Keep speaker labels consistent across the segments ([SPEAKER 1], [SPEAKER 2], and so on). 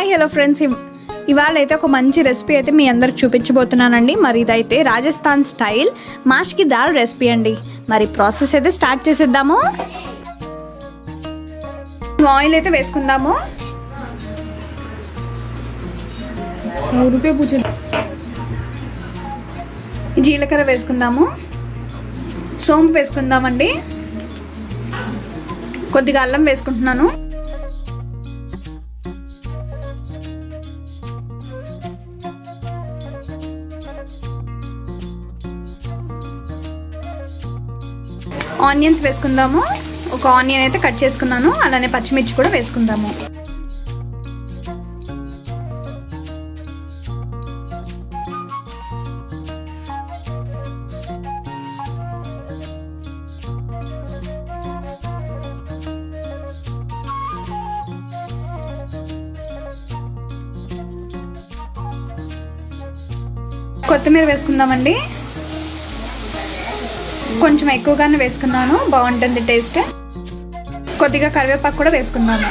[SPEAKER 1] hi hello friends ఇవాళ అయితే ఒక మంచి రెసిపీ అయితే మీ అందరికి చూపించబోతున్నానండి మరి ఇదైతే రాజస్థాన్ స్టైల్ మాష్కి దాల్ రెసిపీ అండి మరి ప్రాసెస్ అయితే స్టార్ట్ చేసేద్దాము ఆయిల్ అయితే వేసుకుందాము
[SPEAKER 2] सौ रुपये पूछे
[SPEAKER 1] జీలకర్ర వేసుకుందాము సోంపు వేసుకుందామండి కొద్దిగా అల్లం వేసుకుంటున్నాను ఆనియన్స్ వేసుకుందాము ఒక ఆనియన్ అయితే కట్ చేసుకున్నాను అలానే పచ్చిమిర్చి కూడా వేసుకుందాము కొత్తిమీర వేసుకుందామండి కొంచెం ఎక్కువగానే వేసుకున్నాను బాగుంటుంది టేస్ట్ కొద్దిగా కరివేపాకు కూడా వేసుకుందాము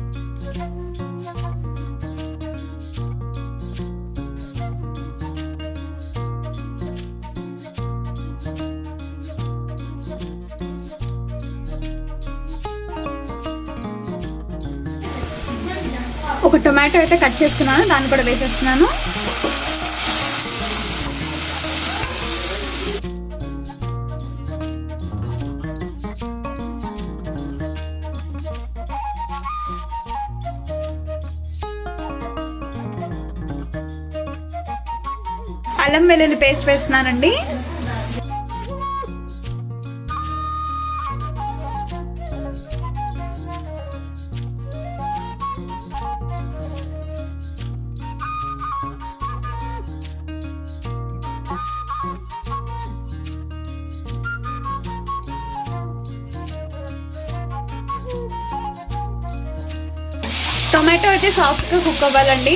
[SPEAKER 1] ఒక టొమాటో అయితే కట్ చేసుకున్నాను దాన్ని కూడా వేసేస్తున్నాను అల్లం వెల్లుల్లి పేస్ట్ వేస్తున్నానండి టొమాటో అయితే సాఫ్ట్గా కుక్ అవ్వాలండి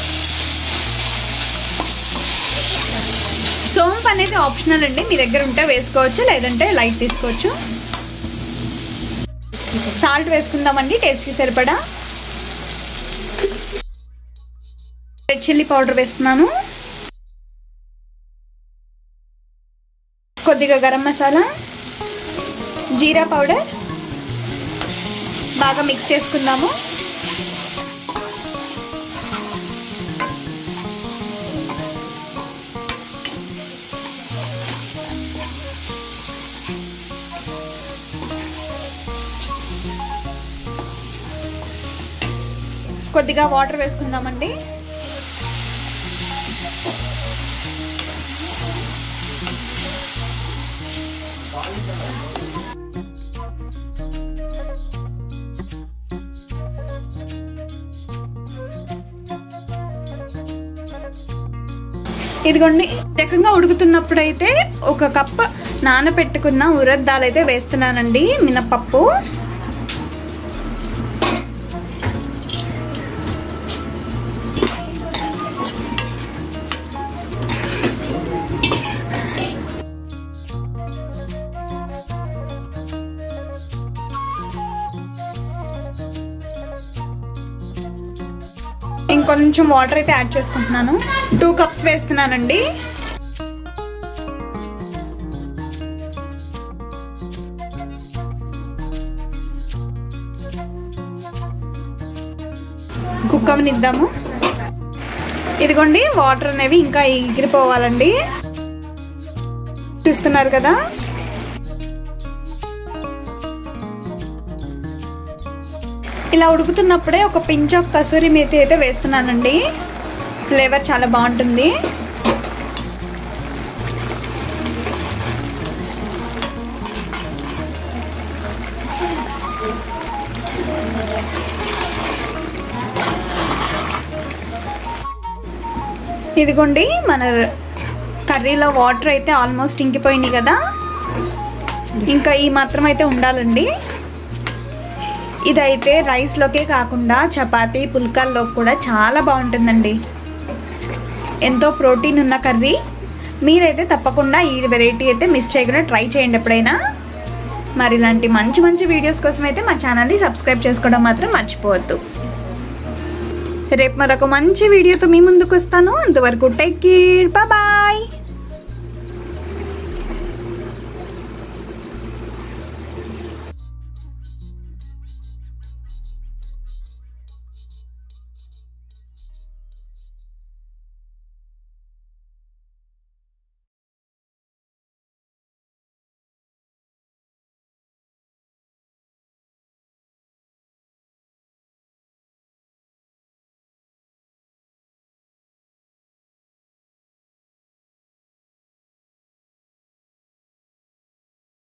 [SPEAKER 1] సోంపు అనేది ఆప్షనల్ అండి మీ దగ్గర ఉంటే వేసుకోవచ్చు లేదంటే లైట్ తీసుకోవచ్చు సాల్ట్ వేసుకుందామండి టేస్ట్కి సరిపడా రెడ్ చిల్లీ పౌడర్ వేస్తున్నాను కొద్దిగా గరం మసాలా జీరా పౌడర్ బాగా మిక్స్ చేసుకుందాము కొద్దిగా వాటర్ వేసుకుందామండి ఇదిగోండి రకంగా ఉడుకుతున్నప్పుడు అయితే ఒక కప్ నానబెట్టుకున్న ఉరద్ దాల్ అయితే వేస్తున్నానండి మినపప్పు ఇంకొంచెం వాటర్ అయితే యాడ్ చేసుకుంటున్నాను టూ కప్స్ వేస్తున్నానండి కుక్ అవనిద్దాము ఇదిగోండి వాటర్ అనేవి ఇంకా ఎగిరిపోవాలండి చూస్తున్నారు కదా ఇలా ఉడుకుతున్నప్పుడే ఒక పించ్ ఆఫ్ కసూరి మేతి అయితే వేస్తున్నానండి ఫ్లేవర్ చాలా బాగుంటుంది ఇదిగోండి మన కర్రీలో వాటర్ అయితే ఆల్మోస్ట్ ఇంకిపోయినాయి కదా ఇంకా ఈ మాత్రం అయితే ఉండాలండి ఇదైతే రైస్లోకే కాకుండా చపాతీ పుల్కాల్లోకి కూడా చాలా బాగుంటుందండి ఎంతో ప్రోటీన్ ఉన్న కర్రీ మీరైతే తప్పకుండా ఈ వెరైటీ అయితే మిస్ చేయకుండా ట్రై చేయండి ఎప్పుడైనా మరి ఇలాంటి మంచి మంచి వీడియోస్ కోసం అయితే మా ఛానల్ని సబ్స్క్రైబ్ చేసుకోవడం మాత్రం మర్చిపోవద్దు రేపు మరొక మంచి వీడియోతో మీ ముందుకు వస్తాను అంతవరకు టేక్ కేర్ బాయ్